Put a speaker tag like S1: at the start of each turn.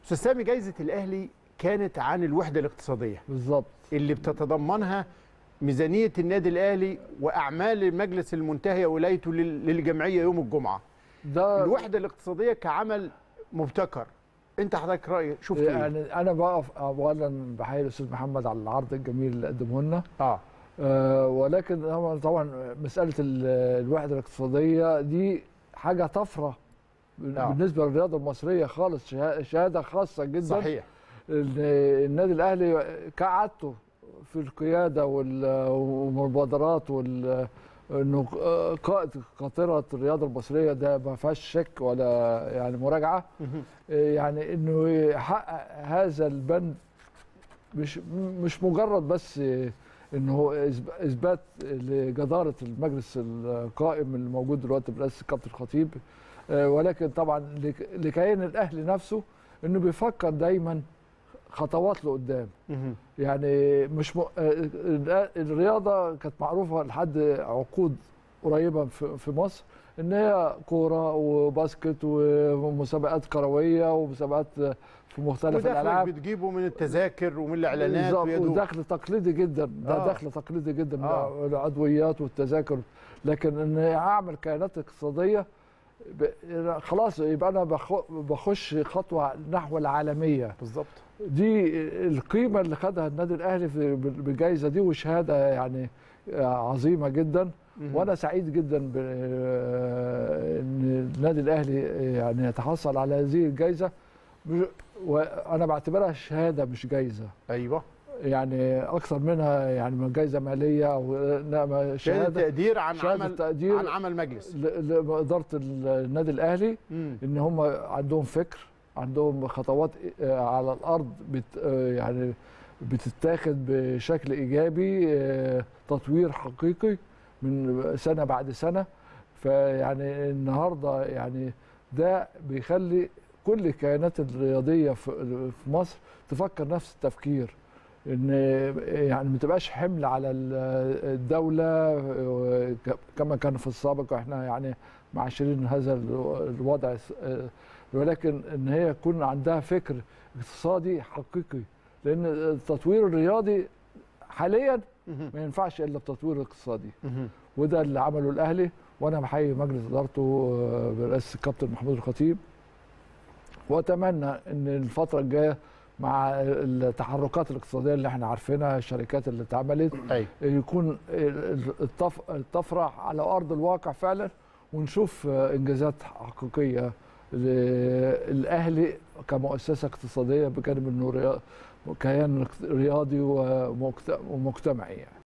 S1: استاذ سامي جايزه الاهلي كانت عن الوحده الاقتصاديه
S2: بالظبط
S1: اللي بتتضمنها ميزانيه النادي الاهلي واعمال المجلس المنتهيه ولايته لل- للجمعيه يوم الجمعه
S2: ده
S1: الوحده الاقتصاديه كعمل مبتكر انت حضرتك راي شفت ايه
S2: يعني انا بقف اولا بحيي الاستاذ محمد على العرض الجميل اللي قدمه لنا
S1: اه
S2: آه، ولكن طبعا طبعا مساله ال- الوحده الاقتصاديه دي حاجه طفره
S1: آه.
S2: بالنسبه للرياضه المصريه خالص شه- شهاده خاصه جدا
S1: صحيح
S2: ال- النادي الاهلي كعادته في القياده وال- والمبادرات وال انه قائد قاطره الرياضه المصريه ده ما فيهاش شك ولا يعني مراجعه
S1: مهم.
S2: يعني انه يحقق هذا البند مش مش مجرد بس انه هو إثب- اثبات لجداره المجلس القائم اللي موجود دلوقتي برئاسه الكابتن الخطيب آه، ولكن طبعا لك- لكيان الاهلي نفسه انه بيفكر دايما خطوات لقدام
S1: مهم.
S2: يعني مش م... آه، الرياضه كانت معروفه لحد عقود قريبه في في مصر ان هي كوره وباسكت ومسابقات كرويه ومسابقات في مختلف
S1: ودخلك
S2: الالعاب
S1: بتجيبه من التذاكر ومن الاعلانات
S2: بالظبط،
S1: ويدوب.
S2: ودخل تقليدي جدا ده
S1: آه.
S2: آه. دخل تقليدي جدا
S1: آه.
S2: آه. العضويات والتذاكر لكن ان اعمل كيانات اقتصاديه ب... خلاص يبقى انا بخ... بخش خطوه نحو العالميه
S1: بالظبط
S2: دي القيمه اللي خدها النادي الاهلي في بالجائزه دي وشهاده يعني عظيمه جدا
S1: مهم.
S2: وانا سعيد جدا ب- ان النادي الاهلي يعني يتحصل على هذه الجائزه ب- وانا بعتبرها شهاده مش جائزه
S1: ايوه
S2: يعني اكثر منها يعني من جائزه ماليه او إنما
S1: شهاده
S2: شهاده
S1: تقدير عن
S2: شهادة
S1: عمل
S2: تقدير.
S1: عن عمل مجلس
S2: ل- لاداره النادي الاهلي
S1: مم.
S2: ان هم عندهم فكر عندهم خطوات آه، على الارض بت آه، يعني بتتاخد بشكل ايجابي آه، تطوير حقيقي من سنه بعد سنه فيعني النهارده يعني ده بيخلي كل الكيانات الرياضيه في في مصر تفكر نفس التفكير ان يعني ما تبقاش حمل على ال- الدوله آه، ك- كما كان في السابق واحنا يعني معاشرين هذا ال- الوضع آه، ولكن ان هي يكون عندها فكر اقتصادي حقيقي لان التطوير الرياضي حاليا
S1: مهم.
S2: ما ينفعش الا بتطوير اقتصادي
S1: مهم.
S2: وده اللي عمله الاهلي وانا بحيي مجلس ادارته آه، برئاسه الكابتن محمود الخطيب واتمنى ان الفتره الجايه مع التحركات الاقتصاديه اللي احنا عارفينها الشركات اللي اتعملت
S1: ايوه
S2: يكون الطف- الطفره على ارض الواقع فعلا ونشوف انجازات حقيقيه للاهلي كمؤسسه اقتصاديه بجانب انه ريا- كيان رياضي ومجت- ومجتمعي يعني